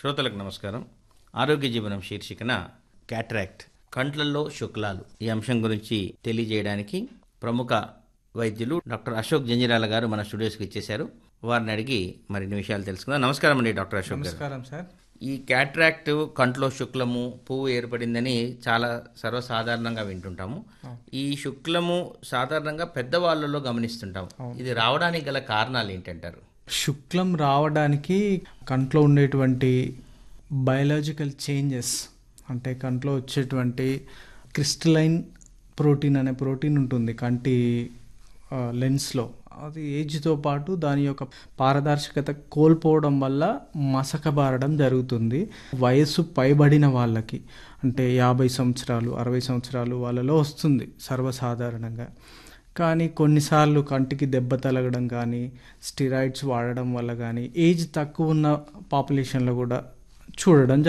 శ్రోతలకు నమస్కారం ఆరోగ్య జీవనం శీర్షికన క్యాట్రాక్ట్ కంట్లల్లో శుక్లాలు ఈ అంశం గురించి తెలియజేయడానికి ప్రముఖ వైద్యులు డాక్టర్ అశోక్ జంజిరాల గారు మన స్టూడియోస్కి ఇచ్చేశారు వారిని అడిగి మరిన్ని విషయాలు తెలుసుకుందాం నమస్కారం అండి డాక్టర్ అశోక్ గారు నమస్కారం సార్ ఈ క్యాట్రాక్ట్ కంట్లో శుక్లము పువ్వు ఏర్పడిందని చాలా సర్వసాధారణంగా వింటుంటాము ఈ శుక్లము సాధారణంగా పెద్దవాళ్ళలో గమనిస్తుంటాం ఇది రావడానికి గల కారణాలు ఏంటంటారు శుక్లం రావడానికి కంట్లో ఉండేటువంటి బయలాజికల్ చేంజెస్ అంటే కంట్లో వచ్చేటువంటి క్రిస్టలైన్ ప్రోటీన్ అనే ప్రోటీన్ ఉంటుంది కంటి ఆ, లెన్స్లో అది ఏజ్తో పాటు దాని యొక్క పారదర్శకత కోల్పోవడం వల్ల మసకబారడం జరుగుతుంది వయస్సు పైబడిన వాళ్ళకి అంటే యాభై సంవత్సరాలు అరవై సంవత్సరాలు వాళ్ళలో వస్తుంది సర్వసాధారణంగా కానీ కొన్నిసార్లు కంటికి దెబ్బ తగలడం కానీ స్టిరాయిడ్స్ వాడడం వల్ల కానీ ఏజ్ తక్కువ ఉన్న పాపులేషన్లో కూడా చూడడం